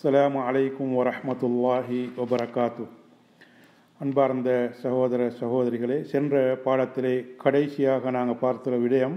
அஸ்ஸலாமு அலைக்கும் வரஹ்மத்துல்லாஹி வபரகாத்து அன்பார்ந்த சகோதர சகோதரிகளே சென்ற பாடத்திலே கடைசியாக நாங்கள் பார்த்துள்ள விடயம்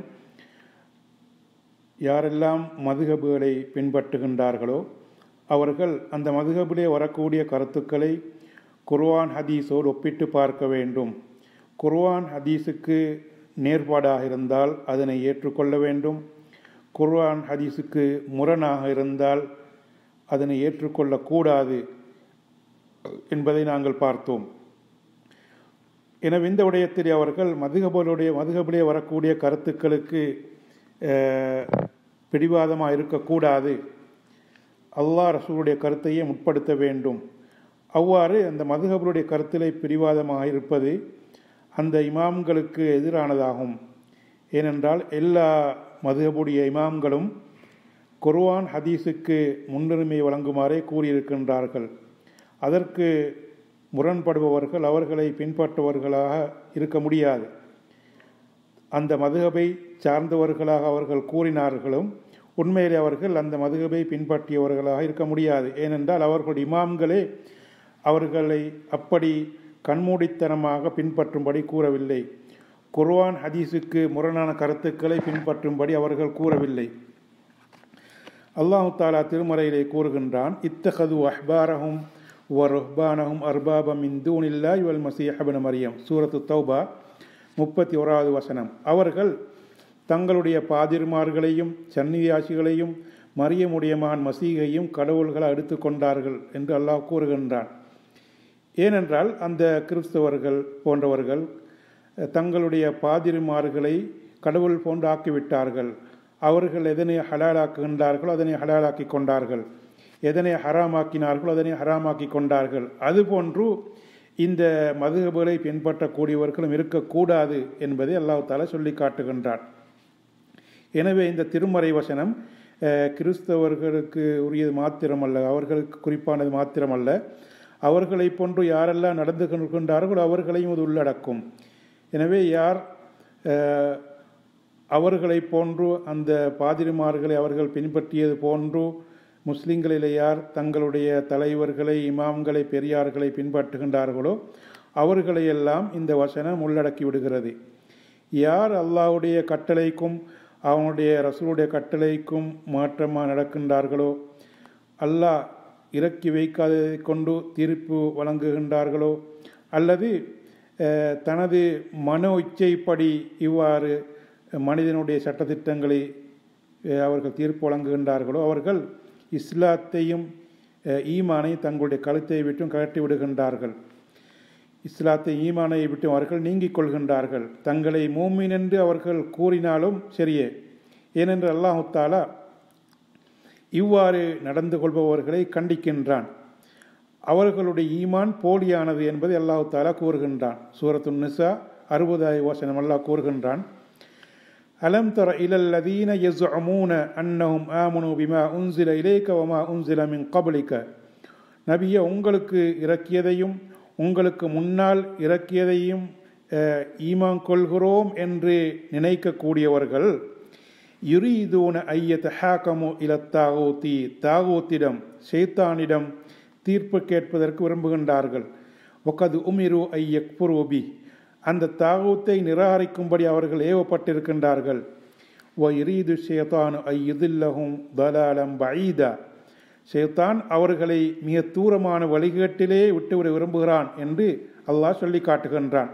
யாரெல்லாம் மதுகபுகளை பின்பற்றுகின்றார்களோ அவர்கள் அந்த மதுகபிலே வரக்கூடிய கருத்துக்களை குர்ஆன் ஹதீஸோடு ஒப்பிட்டு பார்க்க வேண்டும் குர்ஆன் ஹதீஸுக்கு நேர்பாடாக இருந்தால் அதனை ஏற்றுக்கொள்ள வேண்டும் குர்ஆன் ஹதீஸுக்கு முரணாக இருந்தால் அதனை ஏற்றுக்கொள்ளக்கூடாது என்பதை நாங்கள் பார்த்தோம் எனவே இந்த விடயத்தில் அவர்கள் மதுகபலுடைய மதுகபிலே வரக்கூடிய கருத்துக்களுக்கு பிடிவாதமாக இருக்கக்கூடாது அல்லாஹ் ரசூலுடைய கருத்தையே முற்படுத்த வேண்டும் அவ்வாறு அந்த மதுகபருடைய கருத்திலே பிடிவாதமாக இருப்பது அந்த இமாம்களுக்கு எதிரானதாகும் ஏனென்றால் எல்லா மதுகபுடைய இமாம்களும் குர்ஆன் ஹதீஸுக்கு முன்னுரிமை வழங்குமாறே கூறியிருக்கின்றார்கள் அதற்கு முரண்படுபவர்கள் அவர்களை பின்பற்றுபவர்களாக இருக்க முடியாது அந்த மதுகபை சார்ந்தவர்களாக அவர்கள் கூறினார்களும் உண்மையிலே அவர்கள் அந்த மதுகபை பின்பற்றியவர்களாக இருக்க முடியாது ஏனென்றால் அவர்கள் இமாம்களே அவர்களை அப்படி கண்மூடித்தனமாக பின்பற்றும்படி கூறவில்லை குர்ஆன் ஹதீஸுக்கு முரணான கருத்துக்களை பின்பற்றும்படி அவர்கள் கூறவில்லை அல்லாஹு தாலா திருமறையிலே கூறுகின்றான் இத்தகது அஹ்பாரஹும் வருஹ்பானஹும் அர்பாபம் இந்தூனில்லா இவல் மசீஹபன மரியம் சூரத்து தௌபா முப்பத்தி ஓராவது வசனம் அவர்கள் தங்களுடைய பாதிர்மார்களையும் சன்னியாசிகளையும் மரியமுடைய மகன் மசீகையும் கடவுள்களை எடுத்து கொண்டார்கள் என்று அல்லாஹ் கூறுகின்றான் ஏனென்றால் அந்த கிறிஸ்தவர்கள் போன்றவர்கள் தங்களுடைய பாதிரிமார்களை கடவுள் போன்று ஆக்கிவிட்டார்கள் அவர்கள் எதனை ஹலாலாக்குகின்றார்களோ அதனை ஹலாலாக்கி கொண்டார்கள் எதனை ஹராமாக்கினார்களோ அதனை ஹராமாக்கி கொண்டார்கள் அதுபோன்று இந்த மதுகபுகளை பின்பற்றக்கூடியவர்களும் இருக்கக்கூடாது என்பதை அல்லாஹ் தாலா சொல்லி காட்டுகின்றார் எனவே இந்த திருமறை வசனம் கிறிஸ்தவர்களுக்கு உரியது மாத்திரமல்ல அவர்களுக்கு குறிப்பானது மாத்திரமல்ல அவர்களை போன்று யாரெல்லாம் நடந்து கொள்கின்றார்களோ அவர்களையும் அது உள்ளடக்கும் எனவே யார் அவர்களை போன்று அந்த பாதிரிமார்களை அவர்கள் பின்பற்றியது போன்று முஸ்லிம்களில் யார் தங்களுடைய தலைவர்களை இமாம்களை பெரியார்களை பின்பற்றுகின்றார்களோ அவர்களையெல்லாம் இந்த வசனம் உள்ளடக்கி விடுகிறது யார் அல்லாவுடைய கட்டளைக்கும் அவனுடைய ரசூலுடைய கட்டளைக்கும் மாற்றமாக நடக்கின்றார்களோ அல்லாஹ் இறக்கி வைக்காததை கொண்டு தீர்ப்பு வழங்குகின்றார்களோ அல்லது தனது மனோ இச்சைப்படி இவ்வாறு மனிதனுடைய சட்டத்திட்டங்களை அவர்கள் தீர்ப்பு வழங்குகின்றார்களோ அவர்கள் இஸ்லாத்தையும் ஈமானையும் தங்களுடைய கழுத்தை விட்டும் கழட்டி விடுகின்றார்கள் இஸ்லாத்தை ஈமானை விட்டு அவர்கள் நீங்கிக் கொள்கின்றார்கள் தங்களை மூமின் என்று அவர்கள் கூறினாலும் சரியே ஏனென்று அல்லாஹு தாலா இவ்வாறு நடந்து கொள்பவர்களை கண்டிக்கின்றான் அவர்களுடைய ஈமான் போலியானது என்பதை அல்லாஹு தாலா கூறுகின்றான் சூரத்து நிசா அறுபதாய் வசனம் அல்லாஹ் கூறுகின்றான் அலம் தர இலல்லதீன யஸ்அமூன அன்னஹும் ஆமனு பிமா உன்சில இலேக்க வமா உன்சில மின் கபலிக்க நபிய உங்களுக்கு இறக்கியதையும் உங்களுக்கு முன்னால் இறக்கியதையும் ஈமான் கொள்கிறோம் என்று நினைக்கக்கூடியவர்கள் யுரீதூன ஐயத் ஹாக்கமு இல தாகூத்தி தாகூத்திடம் ஷெய்தானிடம் தீர்ப்பு கேட்பதற்கு விரும்புகின்றார்கள் ஒக்கது உமிரு ஐயக் புரோபி அந்த தாகூத்தை நிராகரிக்கும்படி அவர்கள் ஏவப்பட்டிருக்கின்றார்கள் ஒ இரீது ஷேத்தானு ஐயுதில்லகும் தலாலம் பஈதா ஷேத்தான் அவர்களை மிக தூரமான வழிகேட்டிலே விட்டுவிட விரும்புகிறான் என்று அல்லாஹ் சொல்லி காட்டுகின்றான்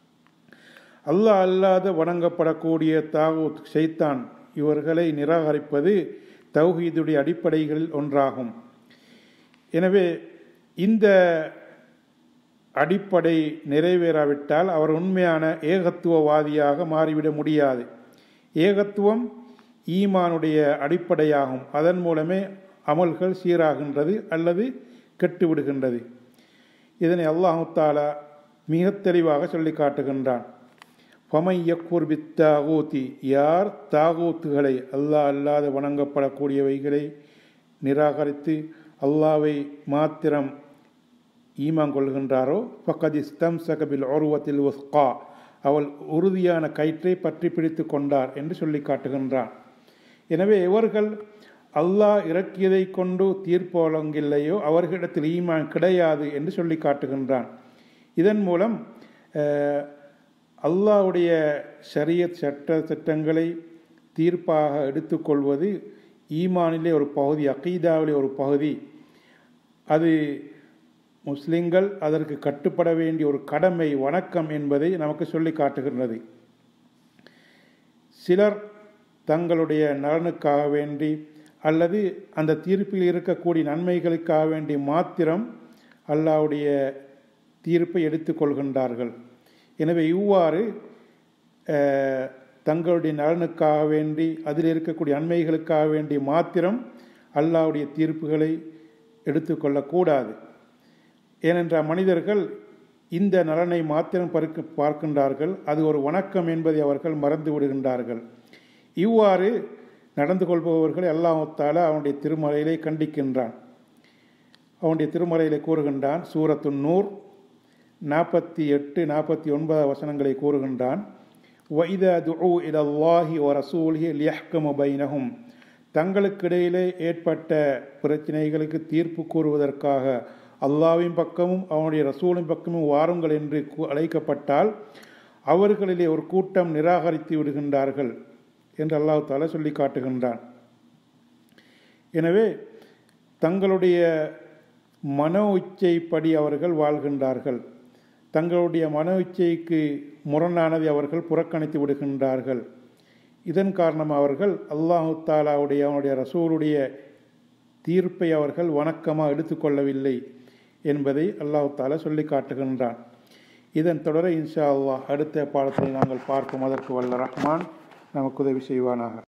அல்லாஹ் அல்லாத வணங்கப்படக்கூடிய தாகூத் ஷைத்தான் இவர்களை நிராகரிப்பது தௌஹீதுடைய அடிப்படைகளில் ஒன்றாகும் எனவே இந்த அடிப்படை நிறைவேறாவிட்டால் அவர் உண்மையான ஏகத்துவவாதியாக மாறிவிட முடியாது ஏகத்துவம் ஈமானுடைய அடிப்படையாகும் அதன் மூலமே அமல்கள் சீராகின்றது அல்லது கெட்டுவிடுகின்றது இதனை அல்லாஹு தாலா மிக தெளிவாக சொல்லி காட்டுகின்றான் பமையக்கூர் தாகூத்தி யார் தாகூத்துகளை அல்லாஹ் அல்லாத வணங்கப்படக்கூடியவைகளை நிராகரித்து அல்லாவை மாத்திரம் ஈமான் கொள்கின்றாரோ பக்கதி ஸ்தம் சகபில் ஒருவத்தில் உஸ்கா அவள் உறுதியான கயிற்றை பற்றி பிடித்து கொண்டார் என்று சொல்லி காட்டுகின்றான் எனவே இவர்கள் அல்லாஹ் இறக்கியதை கொண்டு தீர்ப்பு வழங்கில்லையோ அவர்களிடத்தில் ஈமான் கிடையாது என்று சொல்லி காட்டுகின்றான் இதன் மூலம் அல்லாஹ்வுடைய ஷரியத் சட்ட திட்டங்களை தீர்ப்பாக எடுத்துக்கொள்வது ஈமானிலே ஒரு பகுதி அகீதாவிலே ஒரு பகுதி அது முஸ்லிம்கள் அதற்கு கட்டுப்பட வேண்டிய ஒரு கடமை வணக்கம் என்பதை நமக்கு சொல்லி காட்டுகின்றது சிலர் தங்களுடைய நலனுக்காக வேண்டி அல்லது அந்த தீர்ப்பில் இருக்கக்கூடிய நன்மைகளுக்காக வேண்டி மாத்திரம் அல்லாவுடைய தீர்ப்பை எடுத்துக்கொள்கின்றார்கள் எனவே இவ்வாறு தங்களுடைய நலனுக்காக வேண்டி அதில் இருக்கக்கூடிய நன்மைகளுக்காக வேண்டி மாத்திரம் அல்லாவுடைய தீர்ப்புகளை எடுத்துக்கொள்ளக்கூடாது ஏனென்றால் மனிதர்கள் இந்த நலனை மாத்திரம் பருக்க பார்க்கின்றார்கள் அது ஒரு வணக்கம் என்பதை அவர்கள் மறந்து விடுகின்றார்கள் இவ்வாறு நடந்து கொள்பவர்களை அல்லாஹால அவனுடைய திருமலையிலே கண்டிக்கின்றான் அவனுடைய திருமலையிலே கூறுகின்றான் சூரத்து நூர் நாற்பத்தி எட்டு நாற்பத்தி ஒன்பது வசனங்களை கூறுகின்றான் வைத துஉ இலல்லாஹி ஒ ரசூலிஹி லியஹ்கமு பைனஹும் தங்களுக்கிடையிலே ஏற்பட்ட பிரச்சனைகளுக்கு தீர்ப்பு கூறுவதற்காக அல்லாவின் பக்கமும் அவனுடைய ரசூலின் பக்கமும் வாருங்கள் என்று அழைக்கப்பட்டால் அவர்களிலே ஒரு கூட்டம் நிராகரித்து விடுகின்றார்கள் என்று அல்லாஹு தாலா சொல்லி காட்டுகின்றான் எனவே தங்களுடைய மன இச்சைப்படி அவர்கள் வாழ்கின்றார்கள் தங்களுடைய மன இச்சைக்கு முரணானதை அவர்கள் புறக்கணித்து விடுகின்றார்கள் இதன் காரணம் அவர்கள் அல்லாஹு தாலாவுடைய அவனுடைய ரசூலுடைய தீர்ப்பை அவர்கள் வணக்கமாக எடுத்துக்கொள்ளவில்லை என்பதை அல்லாஹு தாலா சொல்லி காட்டுகின்றான் இதன் தொடர இன்ஷா அல்லாஹ் அடுத்த பாடத்தில் நாங்கள் பார்க்கும் அதற்கு வல்ல ரஹ்மான் நமக்கு உதவி செய்வானாக